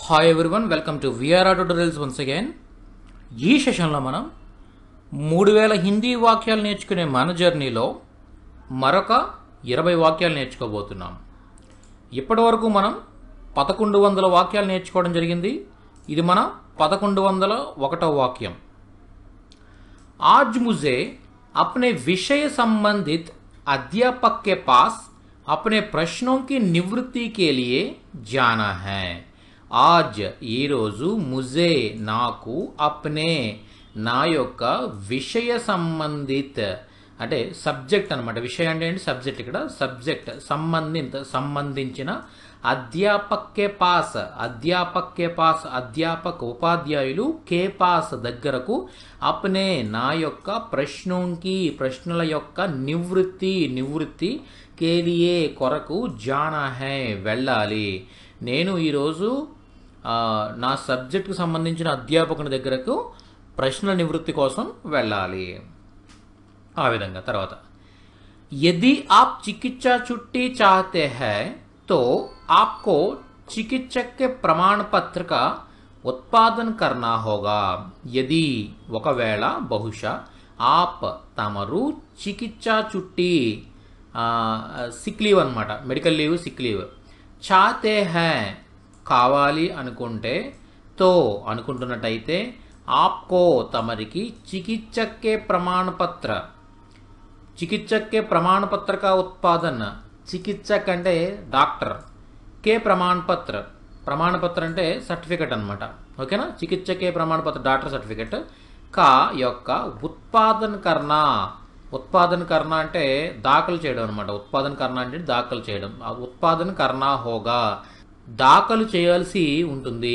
Hi everyone welcome to VRR tutorials once again ఈ సెషన్లో మనం మూడు వేల హిందీ వాక్యాలు నేర్చుకునే మన జర్నీలో మరొక ఇరవై వాక్యాలు నేర్చుకోబోతున్నాం ఇప్పటి వరకు మనం పదకొండు వందల వాక్యాలు నేర్చుకోవడం జరిగింది ఇది మన పదకొండు వందల ఒకటో వాక్యం आज मुझे अपने विषय संबंधित अध्यापक के पास अपने प्रश्नों की निवृत्ति के लिए जाना है आज ఈరోజు ముజే నాకు అప్నే నా యొక్క విషయ సంబంధిత అంటే సబ్జెక్ట్ అనమాట విషయం అంటే ఏంటి సబ్జెక్ట్ ఇక్కడ సబ్జెక్ట్ సంబంధిత సంబంధించిన అధ్యాపక్ కే పాస్ అధ్యాపక్ కే పాస్ అధ్యాపక్ ఉపాధ్యాయులు కే పాస్ దగ్గరకు అప్నే నా యొక్క ప్రశ్నోంకి ప్రశ్నల యొక్క నివృత్తి నివృత్తి కేలియే కొరకు జానా హై వెళ్ళాలి నేను ఈరోజు ఆ, నా సబ్జెక్టుకు సంబంధించిన అధ్యాపకుని దగ్గరకు ప్రశ్నల నివృత్తి కోసం వెళ్ళాలి ఆ విధంగా తర్వాత यदि आप चिकित्सा छुट्टी चाहते हैं तो आपको चिकित्सक के प्रमाण पत्र का उत्पादन करना होगा यदि ఒకవేళ బహుశా ఆప్ తమరు చికిత్సా చుట్టి సిక్ లీవ్ అనమాట మెడికల్ లీవ్ సిక్ లీవ్ చాతే హై కావాలి అనుకుంటే తో అనుకుంటున్నట్టయితే ఆప్కో తమరికి చికిత్సకే ప్రమాణపత్ర चिकित्सक के प्रमाण पत्र का उत्पादन చికిత్సక్ అంటే డాక్టర్ కే ప్రమాణ పత్ర ప్రమాణ పత్ర అంటే సర్టిఫికెట్ అనమాట ఓకేనా చికిత్సకే ప్రమాణ పత్ర డాక్టర్ సర్టిఫికెట్ కా యొక్క ఉత్పాదన కర్ణ ఉత్పాదన కర్ణ అంటే దాఖలు చేయడం అనమాట ఉత్పాదన కర్ణ అంటే దాఖలు చేయడం ఆ ఉత్పాదన కర్ణ హోగా దాఖలు చేయాల్సి ఉంటుంది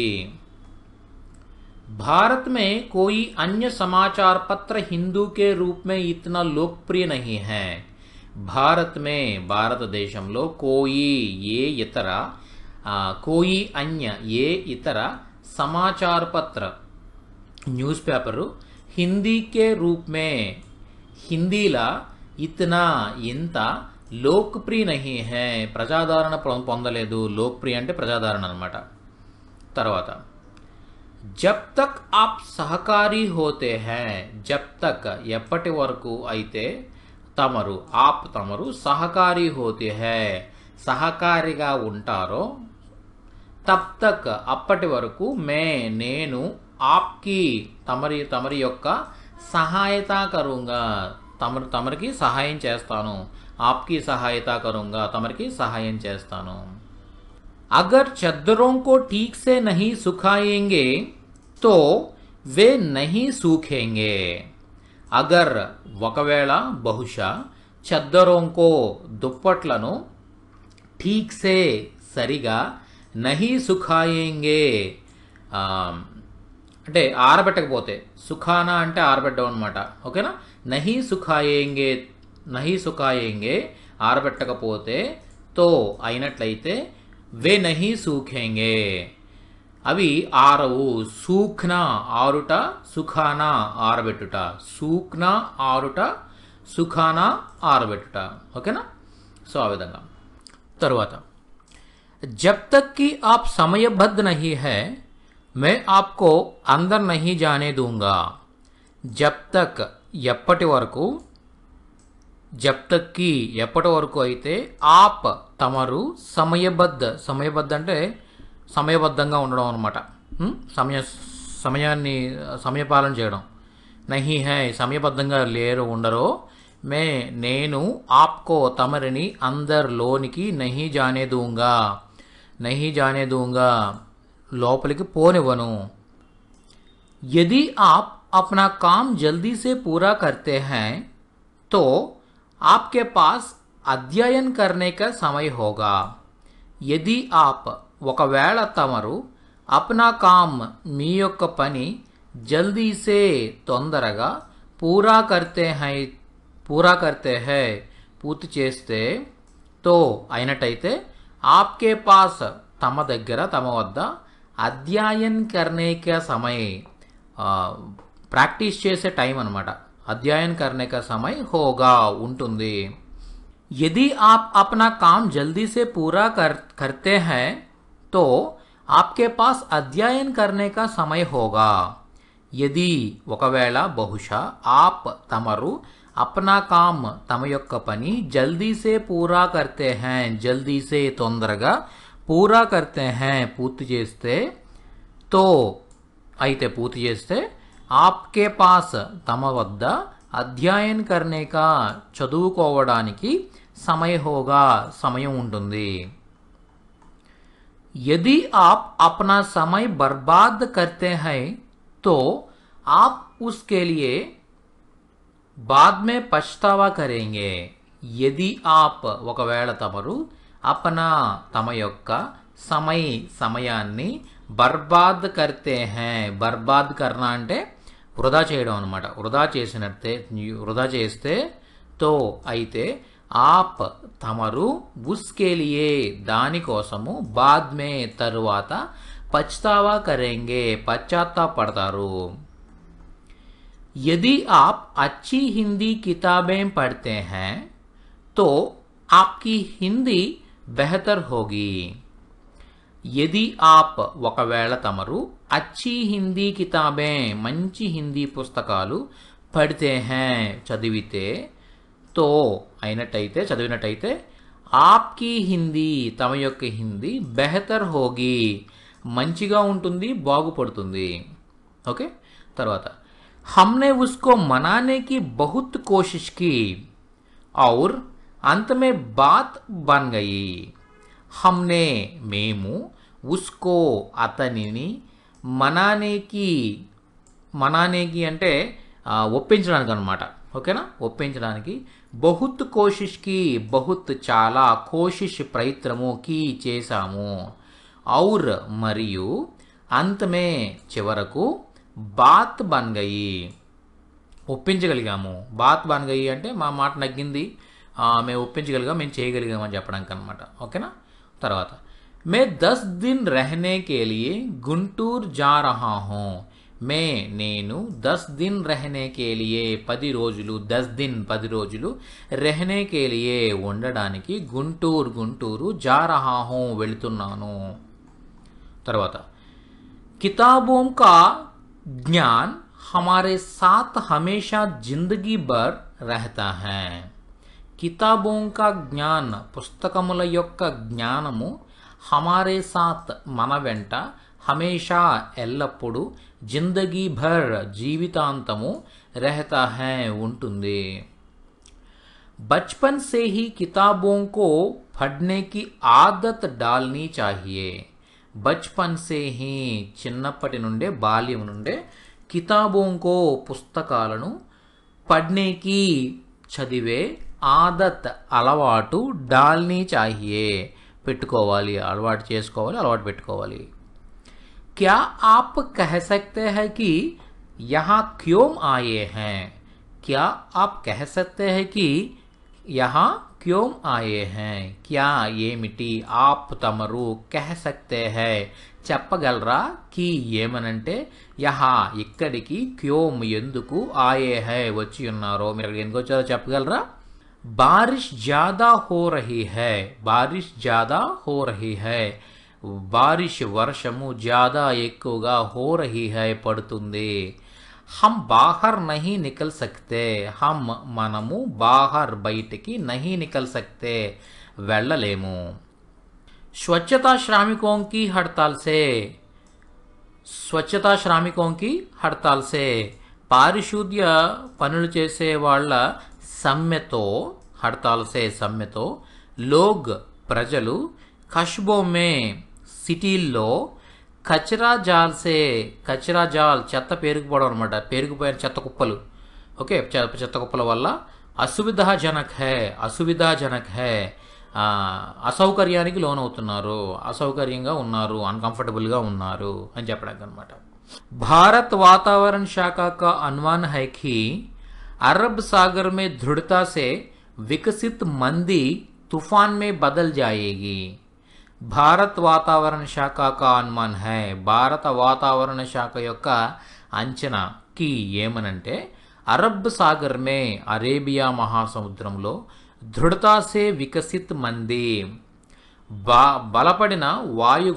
भारत में कोई अन्य समाचार पत्र हिंदू के रूप में इतना लोकप्रिय नहीं है భారత్ మే భారతదేశంలో కోయి ఏ ఇతర ఆ, కోయి అన్య ఏ ఇతర సమాచార పత్ర న్యూస్ పేపరు హిందీకే రూప్ మే హిందీలా ఇతనా ఇంత లోక్ప్రియ నహి హై ప్రజాదరణ పొ- పొందలేదు లోక్ప్రియ అంటే ప్రజాదరణ అనమాట తర్వాత జబ్ తక్ ఆప్ సహకారి హోతే హై జబ్ తక్ ఎప్పటి వరకు అయితే తమరు ఆప్ తమరు సహకారి హోతే హై సహకారిగా ఉంటారో తబ్ తక్ అప్పటి వరకు మే నేను ఆప్కి తమరి తమరి యొక్క సహాయత కరుంగా తమరు తమరికి సహాయం చేస్తాను ఆప్కి సహాయత కరుంగా తమరికి సహాయం చేస్తాను अगर चद्दरों को ठीक से नहीं सुखाएंगे तो वे नहीं सूखेंगे అగర్ ఒకవేళ బహుశా చద్దరోంకో దుప్పట్లను ఠీక్ సే సరిగా నహి సుఖాయేంగే ఆ, అంటే ఆరబెట్టకపోతే సుఖానా అంటే ఆరబెట్టడం అనమాట ఓకేనా నహి సుఖాయేంగే నహి సుఖాయేంగే ఆరబెట్టకపోతే తో అయినట్లయితే వే నహి సూఖేంగే అవి ఆరవు సూఖ్న ఆరుట సుఖాన ఆరబెట్టుట సూఖ్న ఆరుట సుఖాన ఆరబెట్టుట ఓకేనా సో ఆ విధంగా తరువాత जब तक कि आप समयबद्ध नहीं है मैं आपको अंदर नहीं जाने दूंगा जब तक ఎప్పటి వరకు జబ్ తక్ కి ఎప్పటి వరకు అయితే ఆప్ తమరు సమయబద్ధ సమయబద్ధ అంటే సమయబద్ధంగా ఉండడం అనమాట సమయ సమయాన్ని సమయపాలన చేయడం నహి హై సమయబద్ధంగా లేరు ఉండరో మే నేను ఆప్కో తమరిని అందర్ లోనికి నహి జానే దూంగా నహి జానే దూంగా లోపలికి పోనివ్వను यदि आप अपना काम जल्दी से पूरा करते हैं तो आपके पास అధ్యయన్ करने का समय होगा यदि आप ఒకవేళ తమరు అప్నా కామ్ మీ యొక్క పని జల్దీ సే తొందరగా పూరా కర్తే హై పూరా కర్తే హై పూర్తి చేస్తే తో అయినట్టయితే ఆప్కే పాస్ తమ దగ్గర తమ వద్ద అధ్యయన్ కర్నేక సమయ ప్రాక్టీస్ చేసే టైం అనమాట అధ్యయన్ కర్నేక సమయ హోగా ఉంటుంది यदि आप अपना काम जल्दी से पूरा कर करते हैं तो आपके पास अध्ययन करने का समय होगा यदि ఒకవేళ బహుశా ఆప్ తమరు అప్నా కామ్ తమ యొక్క పని జల్దీ సే పూరా కర్తే హై జల్దీ సే తొందరగా పూరా కర్తే హై పూర్తి చేస్తే తో అయితే పూర్తి చేస్తే ఆప్కే పాస్ తమ వద్ద అధ్యయన్ కర్నేకా చదువుకోవడానికి సమయ హోగా సమయం ఉంటుంది यदि आप अपना समय बर्बाद करते हैं तो आप उसके लिए बाद में పछతావా కరేంగే యది ఆప్ ఒకవేళ తమరు అపనా తమ యొక్క సమయ సమయాన్ని బర్బాద్ కర్తే హై బర్బాద్ కర్నా అంటే వృధా చేయడం అనమాట వృధా చేసినట్టే వృధా చేస్తే తో అయితే ఆప్ తమరు ఉస్కే లియే దానికోసము బాద్ మే తరువాత పచ్తావా కరేంగే పశ్చాత్తాపడతారు यदि आप अच्छी हिंदी किताबें पढ़ते हैं तो आपकी हिंदी बेहतर होगी यदि आप ఒకవేళ తమరు అచ్చి హిందీ కితాబే మంచి హిందీ పుస్తకాలు పడితే హే చదివితే తో అయినట్టయితే చదివినట్టయితే ఆప్కి హిందీ తమ యొక్క హిందీ బెహతర్ హోగి మంచిగా ఉంటుంది బాగుపడుతుంది ఓకే తర్వాత हमने उसको मनाने की बहुत कोशिश की और अंत में बात बन गई हमने మేము ఉస్కో అతనిని మనానేకి మనానేకి అంటే ఆ, ఒప్పించడానికి అనమాట ఓకేనా ఒప్పించడానికి బహుత్ కోషిష్కి బహుత్ చాలా కోషిష్ ప్రయత్నము కీ చేశాము ఔర్ మరియు అంతమే చివరకు బాత్ బన్ గయి ఒప్పించగలిగాము బాత్ బన్ గయి అంటే మా మాట నగ్గింది ఆ, మేము ఒప్పించగలిగాం మేము చేయగలిగామని చెప్పడానికి అనమాట ఓకేనా తర్వాత మే దస్ దిన్ రహనే కే లియే గుంటూర్ జా రహా హూ మే నేను దస్ దిన్ రహనే కే లియే పది రోజులు దస్ దిన్ పది రోజులు రెహనే కే లియే ఉండడానికి గుంటూరు గుంటూరు జా రహా హూ వెళుతున్నాను తర్వాత किताबों का ज्ञान हमारे साथ हमेशा जिंदगी भर रहता है కితాబోం కా జ్ఞాన్ పుస్తకముల యొక్క జ్ఞానము హమారే సాత్ మన వెంట హమేషా ఎల్లప్పుడూ జిందగీ భర్ జీవితాంతము రెహతా హై ఉంటుంది बचपन से ही किताबों को पढ़ने की आदत डालनी चाहिए బచ్పన్ సే హీ చిన్నప్పటి నుండే బాల్యం నుండే కితాబోంకో పుస్తకాలను పడ్నేకి చదివే ఆదత్ అలవాటు డాల్నీ చాహియే పెట్టుకోవాలి అలవాటు చేసుకోవాలి అలవాటు పెట్టుకోవాలి क्या आप कह सकते हैं कि यहाँ क्यों आए हैं क्या आप कह सकते हैं कि यहाँ क्यों आए हैं क्या ఏమిటి ఆప్ తమరు కహ సక్తే హై చెప్పగలరా కి ఏమనంటే యహా ఇక్కడికి క్యోం ఎందుకు ఆయే హై వచ్చి ఉన్నారో మీరు ఇక్కడికి ఎందుకు వచ్చారో చెప్పగలరా బారిష్ జ్యాదా హో రహీ హై బారిష్ జ్యాదా హో రహీ హై బారిష్ వర్షము జ్యాదా ఎక్కువగా హో రహీ హై పడుతుంది హమ్ బాహర్ నహీ నికల్ సక్తే హమ్ మనము బాహర్ బయటికి నహీ నికల్ సక్తే వెళ్ళలేము స్వచ్ఛతా శ్రామికోం కి హడతాల్ సే స్వచ్ఛతా శ్రామికోం కి హడతాల్ సే పారిశుద్ధ్య పనులు చేసే వాళ్ళ సమ్మెతో హడతాల్ సే సమ్మెతో లోగ్ ప్రజలు కష్బో మే సిటీల్లో కచరా జాల్సే కచరా జాల్ చెత్త పేరుకుపోవడం అనమాట పేరుకుపోయిన చెత్త కుప్పలు ఓకే చెత్త చెత్త కుప్పల వల్ల అసువిధాజనక్ హే అసువిధాజనక్ హే ఆ, అసౌకర్యానికి లోనవుతున్నారు అసౌకర్యంగా ఉన్నారు అన్కంఫర్టబుల్గా ఉన్నారు అని చెప్పడానికి అనమాట భారత్ వాతావరణ శాఖ का अनुमान है कि अरब सागर में दृढ़ता से विकसित मंदी तूफान में बदल जाएगी భారత్ వాతావరణ శాఖ కా అనుమాన్ హై భారత వాతావరణ శాఖ యొక్క అంచనాకి ఏమనంటే అరబ్ సాగర్ మే అరేబియా మహాసముద్రంలో దృఢతాసే వికసిత్ మంది బా బలపడిన వాయుగుండం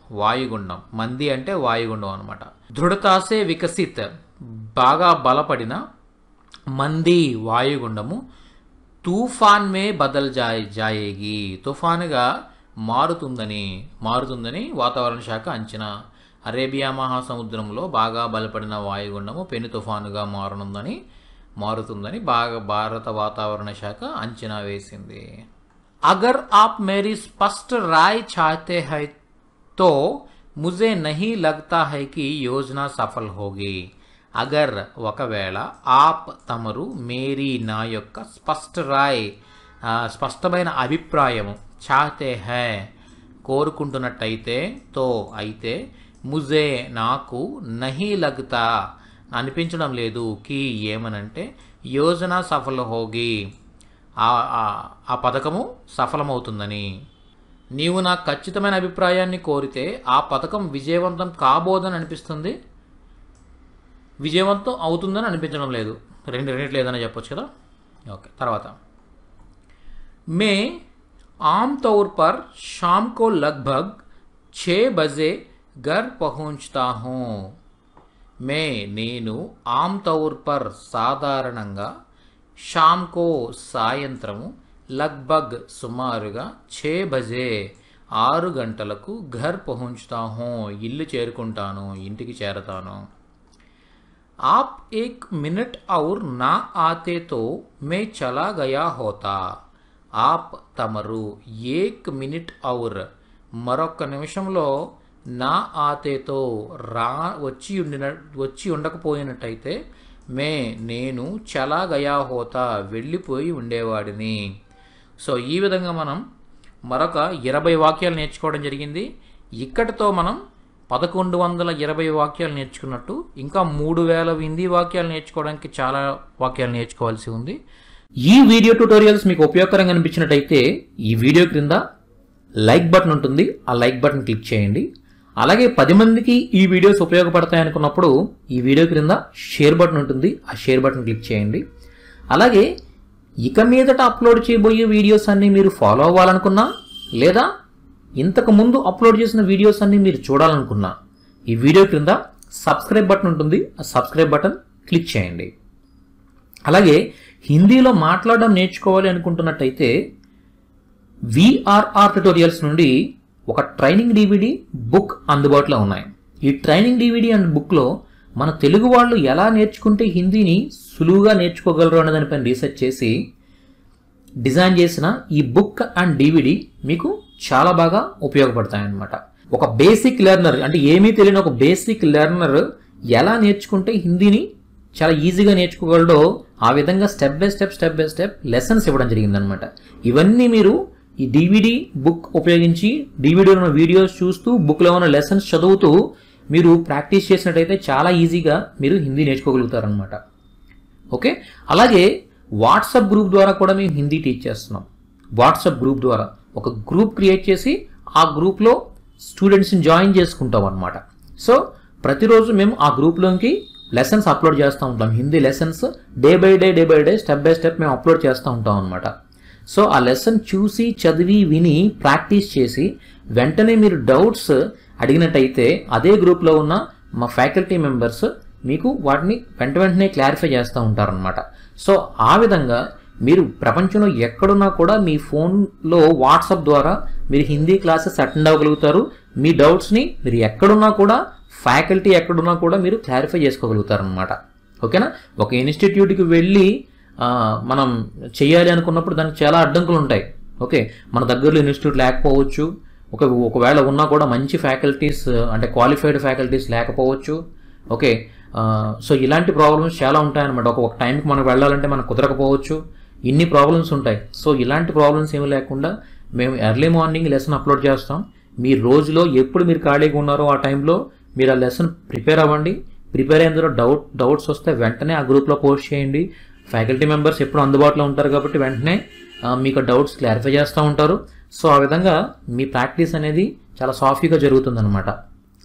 వాయుగుండం మంది అంటే వాయుగుండం అనమాట దృఢతాసే వికసిత్ బాగా బలపడిన మంది వాయుగుండము తూఫాన్ మే బదల్ జాయ్ జాయేగి తుఫానుగా మారుతుందని మారుతుందని వాతావరణ శాఖ అంచనా అరేబియా మహాసముద్రంలో బాగా బలపడిన వాయుగుండము పెను తుఫానుగా మారనుందని మారుతుందని బాగా భారత వాతావరణ శాఖ అంచనా వేసింది అగర్ ఆప్ మేరీ స్పష్ట రాయ్ చాహతే హై तो मुझे नहीं लगता है कि యోజన సఫల్ హోగి అగర్ ఒకవేళ ఆప్ తమరు మేరీ నా యొక్క స్పష్ట రాయ్ ఆ, స్పష్టమైన అభిప్రాయము చాహతే హై కోరుకుంటున్నట్టయితే తో అయితే ముజే నాకు నహి లగ్తా అనిపించడం లేదు కి ఏమనంటే యోజన సఫల హోగి ఆ- ఆ- ఆ పథకము సఫలమవుతుందని నీవు నాకు ఖచ్చితమైన అభిప్రాయాన్ని కోరితే ఆ పథకం విజయవంతం కాబోదని అనిపిస్తుంది విజయవంతం అవుతుందని అనిపించడం లేదు రెండు రెండిట్లు ఏదైనా చెప్పొచ్చు కదా ఓకే తర్వాత మే आम तौर पर शाम को लगभग छः बजे घर पहुंचता हूँ మే నేను ఆమ్ తౌర్ పర్ సాధారణంగా షామ్కో సాయంత్రము లగ్భగ్ సుమారుగా ఛే బజే ఆరు గంటలకు ఘర్ పహుంచుతా హూ ఇల్లు చేరుకుంటాను ఇంటికి చేరతాను आप एक मिनट और ना आते तो मैं चला गया होता ఆప్ తమరు ఏక్ మినిట్ ఔర్ మరొక్క నిమిషంలో నా ఆతేతో రా వచ్చి ఉండిన వచ్చి ఉండకపోయినట్టయితే మే నేను చలా గయా హోతా వెళ్ళిపోయి ఉండేవాడిని సో ఈ విధంగా మనం మరొక ఇరవై వాక్యాలు నేర్చుకోవడం జరిగింది ఇక్కడితో మనం పదకొండు వందల ఇరవై వాక్యాలు నేర్చుకున్నట్టు ఇంకా మూడు వేల హిందీ వాక్యాలు నేర్చుకోవడానికి చాలా వాక్యాలు నేర్చుకోవాల్సి ఉంది ఈ వీడియో ట్యూటోరియల్స్ మీకు ఉపయోగకరంగా అనిపించినట్టయితే ఈ వీడియో క్రింద లైక్ బటన్ ఉంటుంది ఆ లైక్ బటన్ క్లిక్ చేయండి అలాగే పది మందికి ఈ వీడియోస్ ఉపయోగపడతాయి అనుకున్నప్పుడు ఈ వీడియో క్రింద షేర్ బటన్ ఉంటుంది ఆ షేర్ బటన్ క్లిక్ చేయండి అలాగే ఇక మీదట అప్లోడ్ చేయబోయే వీడియోస్ అన్ని మీరు ఫాలో అవ్వాలనుకున్నా లేదా ఇంతకు ముందు అప్లోడ్ చేసిన వీడియోస్ అన్ని మీరు చూడాలనుకున్నా ఈ వీడియో క్రింద సబ్స్క్రైబ్ బటన్ ఉంటుంది ఆ సబ్స్క్రైబ్ బటన్ క్లిక్ చేయండి అలాగే హిందీలో మాట్లాడడం నేర్చుకోవాలి అనుకుంటున్నట్టయితే విఆర్ఆర్ ట్యుటోరియల్స్ నుండి ఒక ట్రైనింగ్ డివిడి బుక్ అందుబాటులో ఉన్నాయి ఈ ట్రైనింగ్ డివిడి అండ్ బుక్లో మన తెలుగు వాళ్ళు ఎలా నేర్చుకుంటే హిందీని సులువుగా నేర్చుకోగలరు అనే దానిపైన రీసెర్చ్ చేసి డిజైన్ చేసిన ఈ బుక్ అండ్ డివిడి మీకు చాలా బాగా ఉపయోగపడతాయన్నమాట ఒక బేసిక్ లెర్నర్ అంటే ఏమీ తెలియని ఒక బేసిక్ లెర్నర్ ఎలా నేర్చుకుంటే హిందీని చాలా ఈజీగా నేర్చుకోగలడో ఆ విధంగా step by step step by step lessons ఇవ్వడం జరిగిందనమాట ఇవన్నీ మీరు ఈ డివిడి బుక్ ఉపయోగించి డివిడీలో ఉన్న వీడియోస్ చూస్తూ బుక్లో ఉన్న లెసన్స్ చదువుతూ మీరు ప్రాక్టీస్ చేసినట్టయితే చాలా ఈజీగా మీరు హిందీ నేర్చుకోగలుగుతారనమాట ఓకే అలాగే వాట్సాప్ గ్రూప్ ద్వారా కూడా మేము హిందీ టీచ్ చేస్తున్నాం వాట్సాప్ గ్రూప్ ద్వారా ఒక గ్రూప్ క్రియేట్ చేసి ఆ గ్రూప్లో స్టూడెంట్స్ని జాయిన్ చేసుకుంటాం అనమాట సో ప్రతిరోజు మేము ఆ గ్రూప్లోకి లెసన్స్ అప్లోడ్ చేస్తూ ఉంటాం Hindi lessons day by day day by day step by step మేము అప్లోడ్ చేస్తూ ఉంటాం అనమాట సో ఆ లెసన్ చూసి చదివి విని ప్రాక్టీస్ చేసి వెంటనే మీరు డౌట్స్ అడిగినట్టయితే అదే గ్రూప్లో ఉన్న మా ఫ్యాకల్టీ మెంబర్స్ మీకు వాటిని వెంట వెంటనే క్లారిఫై చేస్తూ ఉంటారనమాట సో ఆ విధంగా మీరు ప్రపంచంలో ఎక్కడున్నా కూడా మీ ఫోన్లో వాట్సాప్ ద్వారా మీరు హిందీ క్లాసెస్ అటెండ్ అవ్వగలుగుతారు మీ డౌట్స్ని మీరు ఎక్కడున్నా కూడా ఫ్యాకల్టీ ఎక్కడున్నా కూడా మీరు క్లారిఫై చేసుకోగలుగుతారనమాట ఓకేనా ఒక ఇన్స్టిట్యూట్కి వెళ్ళి ఆ, మనం చేయాలి అనుకున్నప్పుడు దానికి చాలా అడ్డంకులు ఉంటాయి ఓకే మన దగ్గరలో ఇన్స్టిట్యూట్ లేకపోవచ్చు ఒక ఒకవేళ ఉన్నా కూడా మంచి ఫ్యాకల్టీస్ అంటే క్వాలిఫైడ్ ఫ్యాకల్టీస్ లేకపోవచ్చు ఓకే ఆ, సో ఇలాంటి ప్రాబ్లమ్స్ చాలా ఉంటాయన్నమాట ఒక ఒక టైంకి మనం వెళ్ళాలంటే మనకు కుదరకపోవచ్చు ఇన్ని ప్రాబ్లమ్స్ ఉంటాయి సో ఇలాంటి ప్రాబ్లమ్స్ ఏమీ లేకుండా మేము ఎర్లీ మార్నింగ్ లెసన్ అప్లోడ్ చేస్తాం మీ రోజులో ఎప్పుడు మీరు ఖాళీగా ఉన్నారో ఆ టైంలో మీరు ఆ లెసన్ ప్రిపేర్ అవ్వండి ప్రిపేర్ అయిన తర్వాత డౌట్ డౌట్స్ వస్తే వెంటనే ఆ గ్రూప్లో పోస్ట్ చేయండి ఫ్యాకల్టీ మెంబర్స్ ఎప్పుడు అందుబాటులో ఉంటారు కాబట్టి వెంటనే ఆ, మీకు డౌట్స్ క్లారిఫై చేస్తూ ఉంటారు సో ఆ విధంగా మీ ప్రాక్టీస్ అనేది చాలా సాఫీగా జరుగుతుందన్నమాట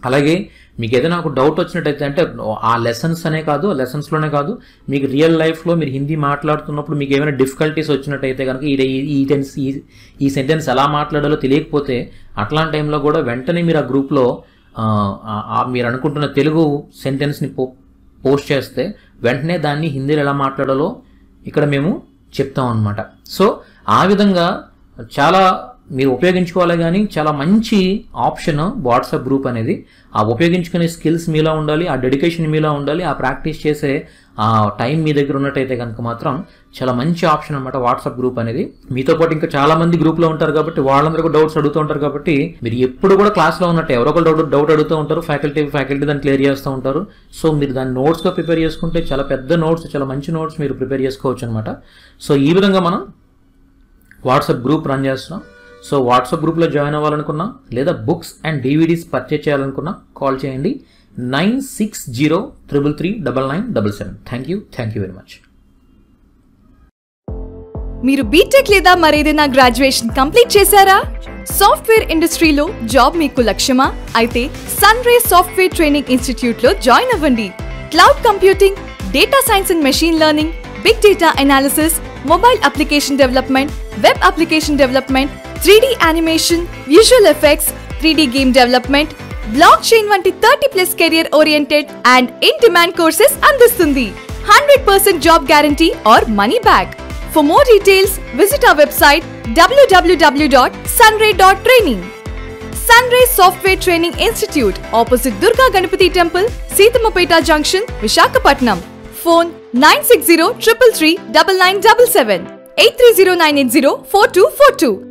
అలాగే మీకు ఏదైనా ఒక డౌట్ వచ్చినట్టయితే అంటే ఆ లెసన్స్ అనే కాదు లెసన్స్లోనే కాదు మీకు రియల్ లైఫ్లో మీరు హిందీ మాట్లాడుతున్నప్పుడు మీకు ఏమైనా డిఫికల్టీస్ వచ్చినట్టయితే కనుక ఈ ఈ టెన్స్ ఈ ఈ సెంటెన్స్ ఎలా మాట్లాడాలో తెలియకపోతే అట్లాంటి టైంలో కూడా వెంటనే మీరు ఆ గ్రూప్లో మీరు అనుకుంటున్న తెలుగు సెంటెన్స్ని పో పోస్ట్ చేస్తే వెంటనే దాన్ని హిందీలో ఎలా మాట్లాడాలో ఇక్కడ మేము చెప్తాం అనమాట సో ఆ విధంగా చాలా మీరు ఉపయోగించుకోవాలి కానీ చాలా మంచి ఆప్షన్ వాట్సాప్ గ్రూప్ అనేది ఆ ఉపయోగించుకునే స్కిల్స్ మీలో ఉండాలి ఆ డెడికేషన్ మీలో ఉండాలి ఆ ప్రాక్టీస్ చేసే ఆ టైం మీ దగ్గర ఉన్నట్టయితే కనుక మాత్రం చాలా మంచి ఆప్షన్ అనమాట వాట్సాప్ గ్రూప్ అనేది మీతో పాటు ఇంకా చాలా మంది గ్రూప్లో ఉంటారు కాబట్టి వాళ్ళందరూ డౌట్స్ అడుగుతూ ఉంటారు కాబట్టి మీరు ఎప్పుడు కూడా క్లాస్లో ఉన్నట్టు ఎవరో ఒకరు డౌట్ డౌట్ అడుగుతూ ఉంటారు ఫ్యాకల్టీ ఫ్యాకల్టీ దాన్ని క్లియర్ చేస్తూ ఉంటారు సో మీరు దాన్ని నోట్స్గా ప్రిపేర్ చేసుకుంటే చాలా పెద్ద నోట్స్ చాలా మంచి నోట్స్ మీరు ప్రిపేర్ చేసుకోవచ్చు అనమాట సో ఈ విధంగా మనం వాట్సాప్ గ్రూప్ రన్ చేస్తున్నాం సో వాట్సాప్ గ్రూప్లో జాయిన్ అవ్వాలనుకున్నా లేదా బుక్స్ అండ్ డివిడీస్ పర్చేజ్ చేయాలనుకున్నా కాల్ చేయండి nine six zero triple three double nine double seven thank you thank you very much మీరు బీటెక్ లేదా మరేదైనా గ్రాడ్యుయేషన్ కంప్లీట్ చేశారా సాఫ్ట్వేర్ ఇండస్ట్రీలో జాబ్ మీకు లక్ష్యమా అయితే Sun Ray software training institute లో జాయిన్ అవ్వండి cloud computing data science and machine learning big data analysis mobile application development web application development three animation visual effects three game development block chain వంటి thirty plus career oriented and in demand courses అందిస్తుంది hundred percent job guarantee or money back For more details, visit our website www.sunray.training. Sunray Software Training Institute, opposite Durga Ganapati Temple, Seethamapeta Junction, Visakhapatnam. Phone 960 333 9977 830 980 4242.